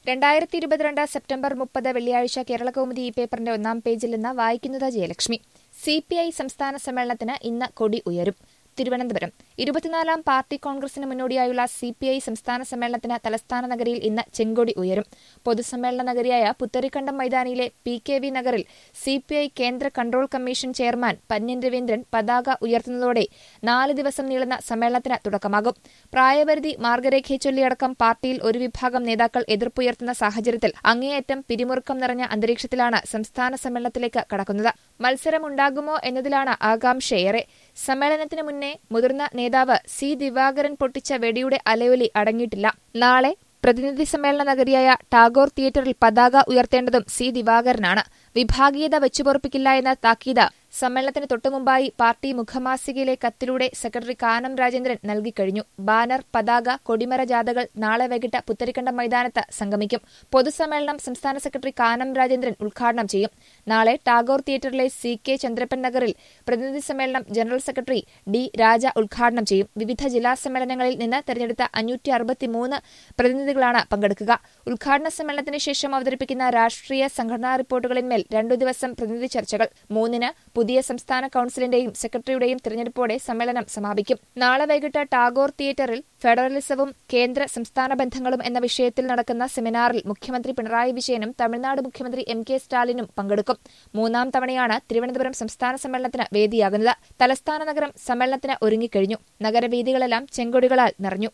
രണ്ടായിരത്തി ഇരുപത്തിരണ്ട് സെപ്റ്റംബർ മുപ്പത് വെള്ളിയാഴ്ച കേരളകൗമുദി ഈ പേപ്പറിന്റെ ഒന്നാം പേജിൽ നിന്ന് വായിക്കുന്നത് ജയലക്ഷ്മി സി പി ഐ സംസ്ഥാന സമ്മേളനത്തിന് ഇന്ന് കൊടി ഉയരും തിരുവനന്തപുരം ഇരുപത്തിനാലാം പാർട്ടി കോൺഗ്രസിന് മുന്നോടിയായുള്ള സി പി ഐ സംസ്ഥാന സമ്മേളനത്തിന് തലസ്ഥാന നഗരിയിൽ ഇന്ന് ചെങ്കൊടി ഉയരും പൊതുസമ്മേളന നഗരിയായ പുത്തരിക്കണ്ടം മൈതാനിയിലെ പി കെ വി നഗറിൽ സി പി ഐ കേന്ദ്ര control commission chairman Pannyan Raveendran പതാക ഉയർത്തുന്നതോടെ നാല് ദിവസം നീളുന്ന സമ്മേളനത്തിന് തുടക്കമാകും പ്രായപരിധി മാർഗരേഖയെ ചൊല്ലിയടക്കം പാർട്ടിയിൽ ഒരു വിഭാഗം നേതാക്കൾ എതിർപ്പുയർത്തുന്ന സാഹചര്യത്തിൽ അങ്ങേയറ്റം പിരിമുറുക്കം നിറഞ്ഞ അന്തരീക്ഷത്തിലാണ് സംസ്ഥാന സമ്മേളനത്തിലേക്ക് കടക്കുന്നത് മത്സരമുണ്ടാകുമോ എന്നതിലാണ് ആകാംക്ഷയേറെ സമ്മേളനത്തിന് മുന്നേ മുതിർന്ന നേതാവ് സി ദിവാകരൻ പൊട്ടിച്ച വെടിയുടെ അലയൊലി അടങ്ങിയിട്ടില്ല നാളെ പ്രതിനിധി സമ്മേളന നഗരിയായ ടാഗോർ തിയേറ്ററിൽ പതാക ഉയർത്തേണ്ടതും സി ദിവാകരനാണ് വിഭാഗീയത വെച്ചുപൊറപ്പിക്കില്ല എന്ന താക്കീത് സമ്മേളനത്തിന് തൊട്ടുമുമ്പായി പാർട്ടി മുഖമാസികയിലെ കത്തിലൂടെ സെക്രട്ടറി കാനം രാജേന്ദ്രൻ നൽകിക്കഴിഞ്ഞു ബാനർ പതാക കൊടിമര ജാഥകൾ നാളെ വൈകിട്ട് പുത്തരിക്കണ്ടം മൈതാനത്ത് സംഗമിക്കും പൊതുസമ്മേളനം സംസ്ഥാന സെക്രട്ടറി കാനം രാജേന്ദ്രൻ ഉദ്ഘാടനം ചെയ്യും നാളെ ടാഗോർ തിയേറ്ററിലെ സി കെ ചന്ദ്രപ്പൻ നഗറിൽ പ്രതിനിധി സമ്മേളനം ജനറൽ സെക്രട്ടറി ഡി രാജ ഉദ്ഘാടനം ചെയ്യും വിവിധ ജില്ലാ സമ്മേളനങ്ങളിൽ നിന്ന് തെരഞ്ഞെടുത്ത അഞ്ഞൂറ്റി അറുപത്തിമൂന്ന് പ്രതിനിധികളാണ് പങ്കെടുക്കുക ഉദ്ഘാടന സമ്മേളനത്തിന് ശേഷം അവതരിപ്പിക്കുന്ന രാഷ്ട്രീയ സംഘടനാ റിപ്പോർട്ടുകളിന്മേൽ രണ്ടു ദിവസം പ്രതിനിധി ചർച്ചകൾ മൂന്നിന് പുതിയ സംസ്ഥാന കൌൺസിലിന്റെയും സെക്രട്ടറിയുടെയും തിരഞ്ഞെടുപ്പോടെ സമ്മേളനം സമാപിക്കും നാളെ വൈകിട്ട് ടാഗോർ തിയേറ്ററിൽ ഫെഡറലിസവും കേന്ദ്ര സംസ്ഥാന ബന്ധങ്ങളും എന്ന വിഷയത്തിൽ നടക്കുന്ന സെമിനാറിൽ മുഖ്യമന്ത്രി പിണറായി വിജയനും തമിഴ്നാട് മുഖ്യമന്ത്രി എം കെ സ്റ്റാലിനും പങ്കെടുക്കും മൂന്നാം തവണയാണ് തിരുവനന്തപുരം സംസ്ഥാന സമ്മേളനത്തിന് വേദിയാകുന്നത് തലസ്ഥാന നഗരം സമ്മേളനത്തിന് ഒരുങ്ങിക്കഴിഞ്ഞു നഗരവീഥികളെല്ലാം ചെങ്കൊടികളാൽ നിറഞ്ഞു